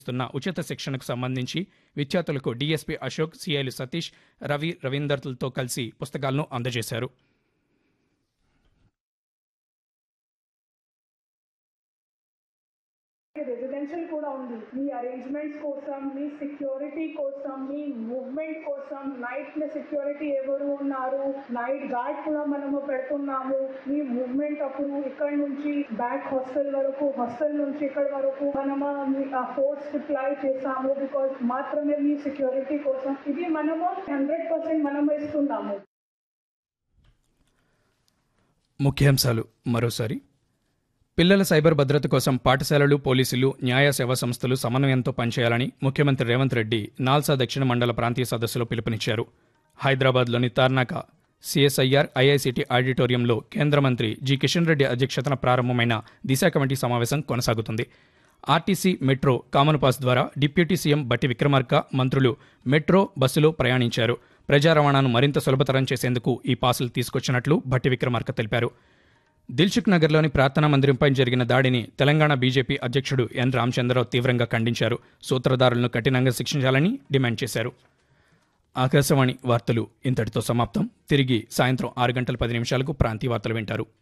ఇస్తున్న ఉచిత శిక్షణకు సంబంధించి విద్యార్థులకు డీఎస్పీ అశోక్ సిఐలు సతీష్ రవి రవీందర్లతో కలిసి పుస్తకాలను అందజేశారు రెసిడెన్షియల్ కూడా ఉంది మీ అరేంజ్మెంట్స్ కోసం మీ సెక్యూరిటీ కోసం మీ మూవ్మెంట్ కోసం నైట్ లో సెక్యూరిటీ ఎవరు ఉన్నారు నైట్ గార్డ్ కూడా మనము పెడుతున్నాము మీ మూవ్మెంట్ అప్పుడు ఇక్కడ నుంచి బ్యాక్ హాస్టల్ వరకు హాస్టల్ నుంచి ఇక్కడ వరకు మనము ఫోర్స్ రిప్లై చేస్తాము బికాస్ మాత్రమే మీ సెక్యూరిటీ కోసం ఇది మనము హండ్రెడ్ పర్సెంట్ మనము ఇస్తున్నాము ముఖ్యాంశాలు మరోసారి పిల్లల సైబర్ భద్రత కోసం పాఠశాలలు పోలీసులు న్యాయ సేవా సంస్థలు సమన్వయంతో పనిచేయాలని ముఖ్యమంత్రి రేవంత్ రెడ్డి నాల్సా దక్షిణ మండల ప్రాంతీయ సదస్సులో పిలుపునిచ్చారు హైదరాబాద్లోని తార్నాక సిఎస్ఐఆర్ ఐఐసిటి ఆడిటోరియంలో కేంద్ర మంత్రి జి కిషన్ రెడ్డి అధ్యక్షతన ప్రారంభమైన దిశ కమిటీ సమావేశం కొనసాగుతుంది ఆర్టీసీ మెట్రో కామన్ పాస్ ద్వారా డిప్యూటీ సీఎం బట్టి విక్రమార్క మంత్రులు మెట్రో బస్సులో ప్రయాణించారు ప్రజా రవాణాను మరింత సులభతరం చేసేందుకు ఈ పాసులు తీసుకొచ్చినట్లు భట్టి విక్రమార్క తెలిపారు దిల్సుఖ్ నగర్లోని ప్రార్థనా మందిరంపై జరిగిన దాడిని తెలంగాణ బీజేపీ అధ్యక్షుడు ఎన్ రామచంద్రరావు తీవ్రంగా ఖండించారు సూత్రధారులను కఠినంగా శిక్షించాలని డిమాండ్ చేశారు ఆకాశవాణి వార్తలు ఇంతటితో సమాప్తం తిరిగి సాయంత్రం ఆరు గంటల పది నిమిషాలకు ప్రాంతీయ వార్తలు వింటారు